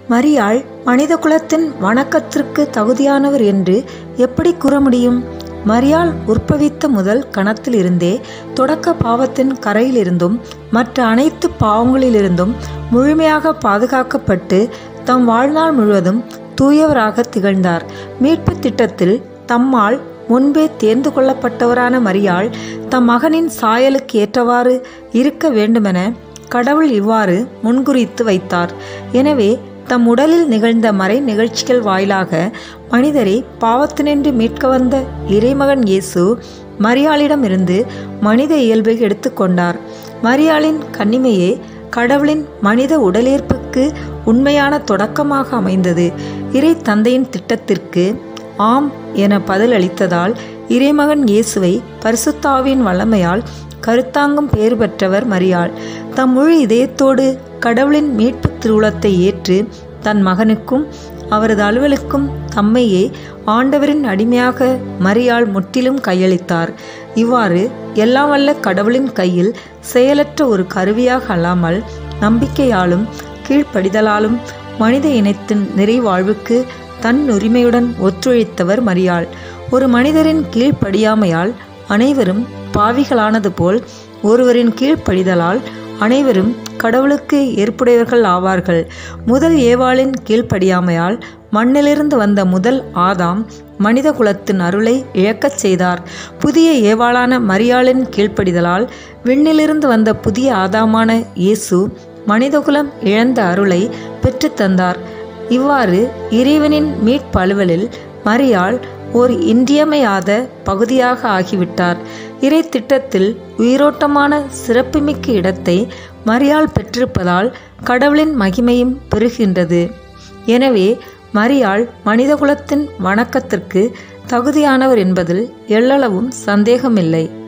மரியாள் மனித குலத்தின் வணக்கத்திற்கு தகுதியானவர் என்று எப்படி கூற முடியும் மரியாள் உற்பவித்த முதல் கணத்திலிருந்தே தொடக்க பாவத்தின் கரையிலிருந்தும் மற்ற அனைத்து பாவங்களிலிருந்தும் முழுமையாக பாதுகாக்கப்பட்டு தம் வாழ்நாள் முழுவதும் தூயவராக திகழ்ந்தார் மீட்பு திட்டத்தில் தம்மால் முன்பே தேர்ந்து கொள்ளப்பட்டவரான மரியாள் தம் மகனின் சாயலுக்கு ஏற்றவாறு இருக்க வேண்டுமென கடவுள் இவ்வாறு முன்குறித்து வைத்தார் எனவே தம் உடலில் நிகழ்ந்த மறை நிகழ்ச்சிகள் வாயிலாக மனிதரை பாவத்தினின்று மீட்க வந்த இறைமகன் இயேசு மரியாளிடமிருந்து மனித இயல்பை எடுத்துக்கொண்டார் மரியாளின் கன்னிமையே கடவுளின் மனித உடலேற்புக்கு உண்மையான தொடக்கமாக அமைந்தது இறை தந்தையின் திட்டத்திற்கு ஆம் என பதிலளித்ததால் இறைமகன் இயேசுவை பரிசுத்தாவின் வல்லமையால் கருத்தாங்கும் பேறு பெற்றவர் மரியாள் தம் முழு இதயத்தோடு கடவுளின் மீட்பு திருவுளத்தை ஏற்று தன் மகனுக்கும் அவரது அலுவலுக்கும் தம்மையே ஆண்டவரின் அடிமையாக மரியாள் முற்றிலும் கையளித்தார் இவ்வாறு எல்லாம் வல்ல கடவுளின் கையில் செயலற்ற ஒரு கருவியாக அல்லாமல் நம்பிக்கையாலும் கீழ்ப்படிதலாலும் மனித இனத்தின் நிறைவாழ்வுக்கு தன் உரிமையுடன் ஒத்துழைத்தவர் மரியாள் ஒரு மனிதரின் கீழ்ப்படியாமையால் அனைவரும் பாவிகளானது போல் ஒருவரின் கீழ்ப்படிதலால் அனைவரும் கடவுளுக்கு ஏற்புடையவர்கள் ஆவார்கள் முதல் ஏவாளின் கீழ்ப்படியாமையால் மண்ணிலிருந்து வந்த முதல் ஆதாம் மனித குலத்தின் அருளை இழக்கச் செய்தார் புதிய ஏவாளான மரியாளின் கீழ்ப்படிதலால் விண்ணிலிருந்து வந்த புதிய ஆதாமான இயேசு மனிதகுலம் இழந்த அருளை பெற்றுத்தந்தார் இவ்வாறு இறைவனின் மீட்பு அலுவலில் மரியாள் ஓர் இன்றியமையாத பகுதியாக ஆகிவிட்டார் இறை திட்டத்தில் உயிரோட்டமான சிறப்புமிக்க இடத்தை மரியாள் பெற்றிருப்பதால் கடவுளின் மகிமையும் பெருகின்றது எனவே மரியாள் மனிதகுலத்தின் வணக்கத்திற்கு தகுதியானவர் என்பதில் எள்ளளவும் சந்தேகமில்லை